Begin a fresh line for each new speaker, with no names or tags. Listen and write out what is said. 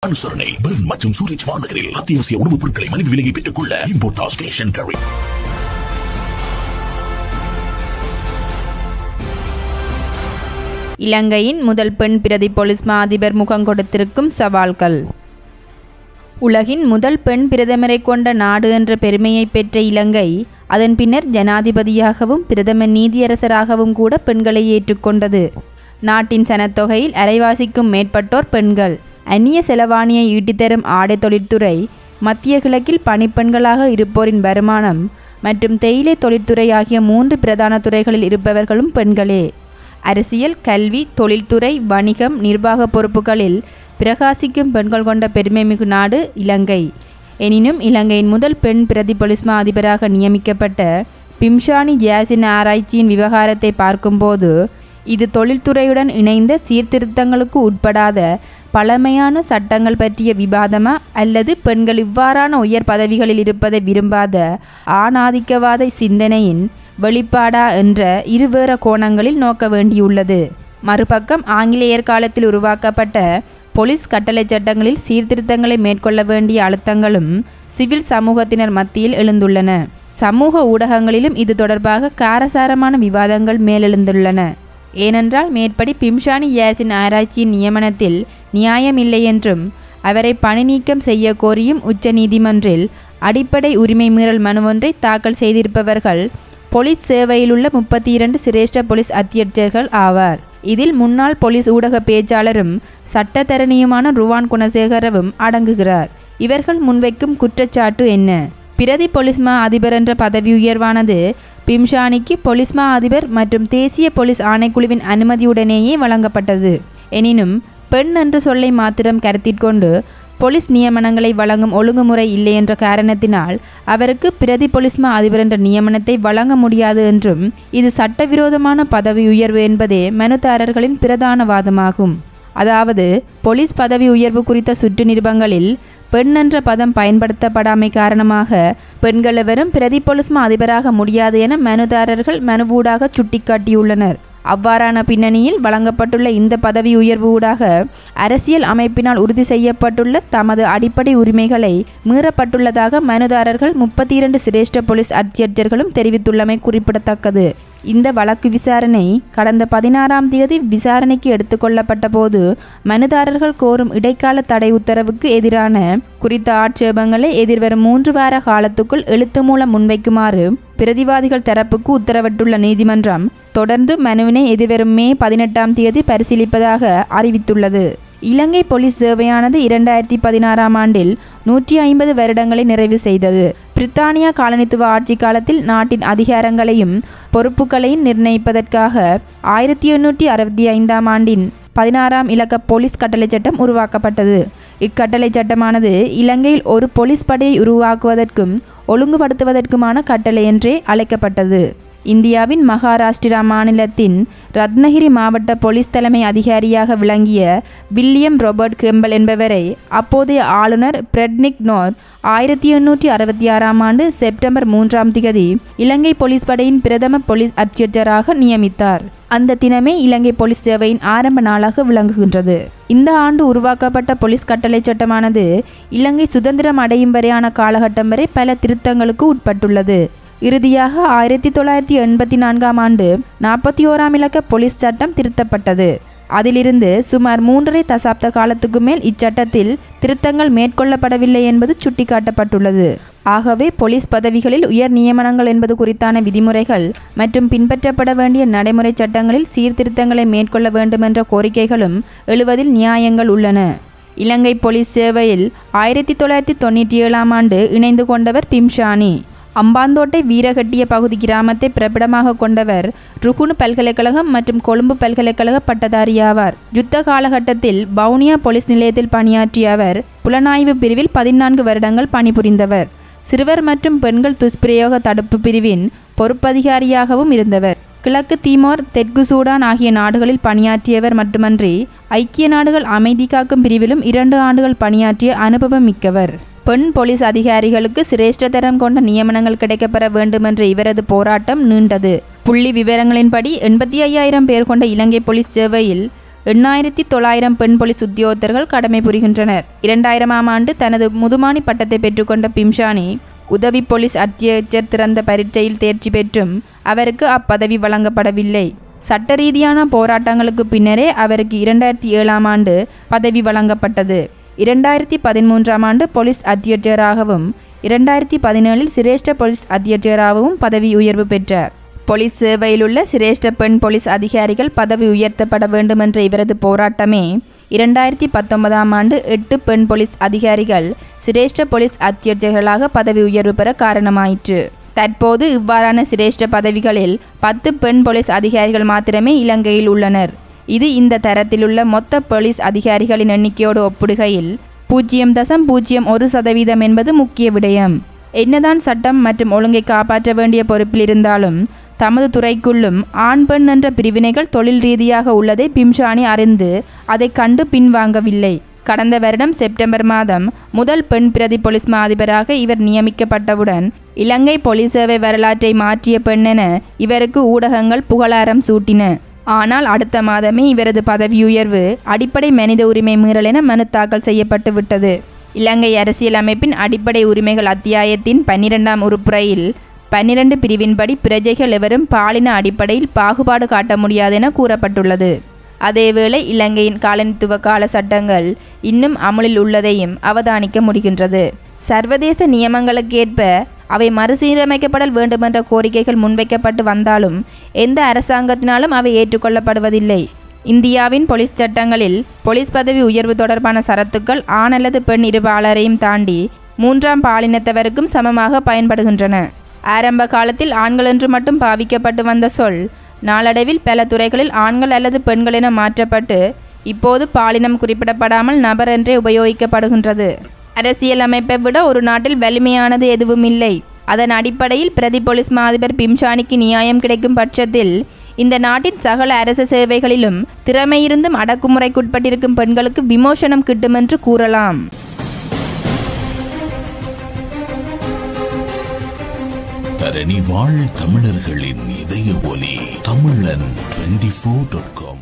அனுசரணை பெர்ன் மற்றும் சூரிச் மாநகரில் அத்தியாவசிய உணவுப் பொருட்களை மலிவு விலையை பெற்றுக் கொள்ள இம்போர்டாஸ் கேஷ் அண்ட் கேரி
இலங்கையின் முதல் பெண் பிரதி போலீஸ் மா அதிபர் முகம் கொடுத்திருக்கும் சவால்கள் உலகின் முதல் பெண் பிரதமரை கொண்ட நாடு என்ற பெருமையை பெற்ற இலங்கை அதன் பின்னர் ஜனாதிபதியாகவும் பிரதம நீதியரசராகவும் கூட பெண்களை ஏற்றுக்கொண்டது நாட்டின் சனத்தொகையில் அரைவாசிக்கும் மேற்பட்டோர் பெண்கள் அந்நிய செலவாணியை ஈட்டித்தரும் ஆடை தொழிற்துறை மத்திய கிழக்கில் பணிப்பெண்களாக இருப்போரின் வருமானம் மற்றும் தேயிலை தொழிற்துறை ஆகிய மூன்று பிரதான துறைகளில் இருப்பவர்களும் பெண்களே அரசியல் கல்வி தொழில்துறை வணிகம் நிர்வாக பொறுப்புகளில் பிரகாசிக்கும் பெண்கள் கொண்ட பெருமைமிகு நாடு இலங்கை எனினும் இலங்கையின் முதல் பெண் பிரதி பொலிஸ்மா அதிபராக நியமிக்கப்பட்ட பிம்ஷானி ஜியாசின் ஆராய்ச்சியின் விவகாரத்தை பார்க்கும்போது இது தொழில்துறையுடன் இணைந்த சீர்திருத்தங்களுக்கு உட்படாத பழமையான சட்டங்கள் பற்றிய விவாதமா அல்லது பெண்கள் இவ்வாறான உயர் பதவிகளில் இருப்பதை விரும்பாத ஆணாதிக்கவாத சிந்தனையின் வெளிப்பாடா என்ற இருவேற கோணங்களில் நோக்க வேண்டியுள்ளது மறுபக்கம் ஆங்கிலேயர் காலத்தில் உருவாக்கப்பட்ட போலீஸ் கட்டளை சட்டங்களில் சீர்திருத்தங்களை மேற்கொள்ள வேண்டிய அழுத்தங்களும் சிவில் சமூகத்தினர் மத்தியில் எழுந்துள்ளன சமூக ஊடகங்களிலும் இது தொடர்பாக காரசாரமான விவாதங்கள் மேலெழுந்துள்ளன ஏனென்றால் மேற்படி பிம்ஷானி யாசின் ஆராய்ச்சியின் நியமனத்தில் நியாயமில்லை என்றும் அவரை பணி நீக்கம் செய்ய கோரியும் உச்ச நீதிமன்றில் அடிப்படை உரிமை மீறல் மனு ஒன்றை தாக்கல் செய்திருப்பவர்கள் போலீஸ் சேவையிலுள்ள முப்பத்தி இரண்டு சிரேஷ்ட போலீஸ் அத்தியட்சர்கள் ஆவார் இதில் முன்னாள் போலீஸ் ஊடக பேச்சாளரும் சட்டத்தரணியுமான ருவான் குணசேகரவும் அடங்குகிறார் இவர்கள் முன்வைக்கும் குற்றச்சாட்டு என்ன பிரதி பொலிஸ்மா அதிபர் என்ற பதவி உயர்வானது பிம்ஷானிக்கு பொலிஸ்மா அதிபர் மற்றும் தேசிய போலீஸ் ஆணைக்குழுவின் அனுமதியுடனேயே வழங்கப்பட்டது எனினும் பெண் என்ற சொல்லை மாத்திரம் கருத்திற்கொண்டு போலீஸ் நியமனங்களை வழங்கும் ஒழுங்குமுறை இல்லை என்ற காரணத்தினால் அவருக்கு பிரதி பொலிஸ்மா அதிபர் என்ற நியமனத்தை வழங்க முடியாது என்றும் இது சட்டவிரோதமான பதவி உயர்வு என்பதே மனுதாரர்களின் பிரதான வாதமாகும் அதாவது போலீஸ் பதவி உயர்வு குறித்த சுற்று நிருபங்களில் பெண் என்ற பதம் பயன்படுத்தப்படாமை காரணமாக பெண்கள் எவரும் பிரதி பொலிஸ்மா அதிபராக முடியாது என மனுதாரர்கள் மனுவூடாக சுட்டிக்காட்டியுள்ளனர் அவ்வாறான பின்னணியில் வழங்கப்பட்டுள்ள இந்த பதவி உயர்வு ஊடாக அரசியல் அமைப்பினால் உறுதி செய்யப்பட்டுள்ள தமது அடிப்படை உரிமைகளை மீறப்பட்டுள்ளதாக மனுதாரர்கள் முப்பத்தி இரண்டு சிரேஷ்ட போலீஸ் அத்தியட்சர்களும் தெரிவித்துள்ளமை குறிப்பிடத்தக்கது இந்த வழக்கு விசாரணை கடந்த பதினாறாம் தேதி விசாரணைக்கு எடுத்துக்கொள்ளப்பட்ட போது மனுதாரர்கள் கோரும் இடைக்கால தடை உத்தரவுக்கு எதிரான குறித்த ஆட்சேபங்களை எதிர்வரும் மூன்று வார காலத்துக்குள் எழுத்து மூலம் முன்வைக்குமாறு பிரதிவாதிகள் தரப்புக்கு உத்தரவிட்டுள்ள நீதிமன்றம் தொடர்ந்து மனுவினை எதிர்வரும் மே பதினெட்டாம் தேதி பரிசீலிப்பதாக அறிவித்துள்ளது இலங்கை போலீஸ் சேவையானது இரண்டாயிரத்தி பதினாறாம் ஆண்டில் நூற்றி ஐம்பது வருடங்களை நிறைவு செய்தது பிரித்தானியா காலனித்துவ ஆட்சி காலத்தில் நாட்டின் அதிகாரங்களையும் பொறுப்புகளையும் நிர்ணயிப்பதற்காக ஆயிரத்தி எண்ணூற்றி அறுபத்தி ஐந்தாம் ஆண்டின் பதினாறாம் இலக்க போலீஸ் கட்டளை சட்டம் உருவாக்கப்பட்டது இக்கட்டளை சட்டமானது இலங்கையில் ஒரு போலீஸ் படையை உருவாக்குவதற்கும் ஒழுங்குபடுத்துவதற்குமான கட்டளை என்றே அழைக்கப்பட்டது இந்தியாவின் மகாராஷ்டிரா மாநிலத்தின் ரத்னகிரி மாவட்ட போலீஸ் தலைமை அதிகாரியாக விளங்கிய வில்லியம் ரொபர்ட் கெம்பல் என்பவரை அப்போதைய ஆளுநர் பிரெட்னிக் நோர் ஆயிரத்தி எண்ணூற்றி அறுபத்தி ஆறாம் ஆண்டு செப்டம்பர் மூன்றாம் திகதி இலங்கை போலீஸ் படையின் பிரதம போலீஸ் அத்தியட்சராக நியமித்தார் அந்த தினமே இலங்கை போலீஸ் சேவையின் ஆரம்ப நாளாக விளங்குகின்றது இந்த ஆண்டு உருவாக்கப்பட்ட போலீஸ் கட்டளை சட்டமானது இலங்கை சுதந்திரம் அடையும் வரையான காலகட்டம் வரை பல திருத்தங்களுக்கு உட்பட்டுள்ளது இறுதியாக ஆயிரத்தி தொள்ளாயிரத்தி எண்பத்தி நான்காம் ஆண்டு நாற்பத்தி ஓராம் இலக்க போலீஸ் சட்டம் திருத்தப்பட்டது அதிலிருந்து சுமார் மூன்றரை தசாப்த காலத்துக்கு மேல் இச்சட்டத்தில் திருத்தங்கள் மேற்கொள்ளப்படவில்லை என்பது சுட்டிக்காட்டப்பட்டுள்ளது ஆகவே போலீஸ் பதவிகளில் உயர் நியமனங்கள் என்பது குறித்தான விதிமுறைகள் மற்றும் பின்பற்றப்பட வேண்டிய நடைமுறை சட்டங்களில் சீர்திருத்தங்களை மேற்கொள்ள வேண்டுமென்ற கோரிக்கைகளும் எழுவதில் நியாயங்கள் உள்ளன இலங்கை போலீஸ் சேவையில் ஆயிரத்தி தொள்ளாயிரத்தி தொண்ணூற்றி ஏழாம் ஆண்டு இணைந்து கொண்டவர் பிம்ஷானி அம்பாந்தோட்டை வீரகட்டிய பகுதி கிராமத்தை பிறப்பிடமாக கொண்டவர் ருகுணு பல்கலைக்கழகம் மற்றும் கொழும்பு பல்கலைக்கழக பட்டதாரியாவார் யுத்த காலகட்டத்தில் பவுனியா போலீஸ் நிலையத்தில் பணியாற்றிய அவர் புலனாய்வு பிரிவில் பதினான்கு வருடங்கள் பணிபுரிந்தவர் சிறுவர் மற்றும் பெண்கள் துஷ்பிரயோக தடுப்பு பிரிவின் பொறுப்பதிகாரியாகவும் இருந்தவர் கிழக்கு தீமோர் தெற்கு சூடான் ஆகிய நாடுகளில் பணியாற்றியவர் மட்டுமன்றி ஐக்கிய நாடுகள் அமைதி காக்கும் பிரிவிலும் இரண்டு ஆண்டுகள் பணியாற்றிய அனுபவம் மிக்கவர் பெண் போலீஸ் அதிகாரிகளுக்கு சிரேஷ்ட தரம் கொண்ட நியமனங்கள் கிடைக்கப்பெற வேண்டுமென்ற இவரது போராட்டம் நீண்டது புள்ளி விவரங்களின்படி எண்பத்தி ஐயாயிரம் பேர் கொண்ட இலங்கை போலீஸ் சேவையில் எண்ணாயிரத்தி தொள்ளாயிரம் பெண் போலீஸ் உத்தியோகத்தர்கள் கடமை புரிகின்றனர் இரண்டாயிரமாம் ஆண்டு தனது முதுமானி பட்டத்தை பெற்றுக்கொண்ட பிம்ஷானி உதவி போலீஸ் அத்தியட்சர் திறந்த பரீட்சையில் தேர்ச்சி பெற்றும் அவருக்கு அப்பதவி வழங்கப்படவில்லை சட்ட ரீதியான போராட்டங்களுக்கு பின்னரே அவருக்கு இரண்டாயிரத்தி ஏழாம் ஆண்டு பதவி வழங்கப்பட்டது இரண்டாயிரத்தி பதிமூன்றாம் ஆண்டு போலீஸ் அத்தியட்சராகவும் இரண்டாயிரத்தி பதினேழில் சிரேஷ்ட போலீஸ் அத்தியட்சராகவும் பதவி உயர்வு பெற்றார் போலீஸ் சேவையிலுள்ள சிரேஷ்ட பெண் போலீஸ் அதிகாரிகள் பதவி உயர்த்தப்பட வேண்டும் என்ற இவரது போராட்டமே இரண்டாயிரத்தி பத்தொன்பதாம் ஆண்டு எட்டு பெண் போலீஸ் அதிகாரிகள் சிரேஷ்ட போலீஸ் அத்தியட்சகர்களாக பதவி உயர்வு பெற காரணமாயிற்று தற்போது இவ்வாறான சிரேஷ்ட பதவிகளில் பத்து பெண் போலீஸ் அதிகாரிகள் மாத்திரமே இலங்கையில் உள்ளனர் இது இந்த தரத்திலுள்ள மொத்த போலீஸ் அதிகாரிகளின் எண்ணிக்கையோடு ஒப்பிடுகையில் பூஜ்ஜியம் தசம் பூஜ்ஜியம் ஒரு சதவீதம் என்பது முக்கிய விடயம் என்னதான் சட்டம் மற்றும் ஒழுங்கை காப்பாற்ற வேண்டிய பொறுப்பில் இருந்தாலும் தமது துறைக்குள்ளும் ஆண் பெண் என்ற பிரிவினைகள் தொழில் ரீதியாக உள்ளதை பிம்ஷானி அறிந்து அதை கண்டு பின்வாங்கவில்லை கடந்த வருடம் செப்டம்பர் மாதம் முதல் பெண் பிரதி போலீஸ் மா அதிபராக இவர் நியமிக்கப்பட்டவுடன் இலங்கை போலீஸ் சேவை வரலாற்றை மாற்றிய பெண்ணென இவருக்கு ஊடகங்கள் புகழாரம் சூட்டின ஆனால் அடுத்த மாதமே இவரது பதவியுயர்வு அடிப்படை மனித உரிமை மீறல் என மனு தாக்கல் செய்யப்பட்டு விட்டது இலங்கை அரசியலமைப்பின் அடிப்படை உரிமைகள் அத்தியாயத்தின் பன்னிரெண்டாம் உறுப்புரையில் பன்னிரண்டு பிரிவின்படி பிரஜைகள் எவரும் பாலின அடிப்படையில் பாகுபாடு காட்ட முடியாது என கூறப்பட்டுள்ளது அதேவேளை இலங்கையின் காலனித்துவ கால சட்டங்கள் இன்னும் அமலில் உள்ளதையும் அவதானிக்க முடிகின்றது சர்வதேச நியமங்களுக்கேற்ப அவை மறுசீரமைக்கப்படல் வேண்டுமென்ற கோரிக்கைகள் முன்வைக்கப்பட்டு வந்தாலும் எந்த அரசாங்கத்தினாலும் அவை ஏற்றுக்கொள்ளப்படுவதில்லை இந்தியாவின் போலீஸ் சட்டங்களில் போலீஸ் பதவி உயர்வு தொடர்பான சரத்துக்கள் ஆண் அல்லது பெண் இருபாலரையும் தாண்டி மூன்றாம் பாலினத்தவருக்கும் சமமாக பயன்படுகின்றன ஆரம்ப காலத்தில் ஆண்கள் என்று மட்டும் பாவிக்கப்பட்டு வந்த சொல் நாளடைவில் பல துறைகளில் ஆண்கள் அல்லது பெண்கள் என மாற்றப்பட்டு இப்போது பாலினம் குறிப்பிடப்படாமல் நபர் என்றே உபயோகிக்கப்படுகின்றது அரசியல் அமைப்பை விட ஒரு நாட்டில் வலிமையானது எதுவும் இல்லை அதன் அடிப்படையில் பிரதி போலீஸ் மா அதிபர் பிம்சானிக்கு நியாயம் கிடைக்கும் பட்சத்தில் இந்த நாட்டின் சகல அரசு சேவைகளிலும் திறமையிருந்தும் அடக்குமுறைக்குட்பட்டிருக்கும் பெண்களுக்கு விமோசனம் கிட்டும் என்று கூறலாம்
தரணி வாழ் தமிழர்களின் இதய ஒலி தமிழன் டுவெண்டி ஃபோர் டாட் காம்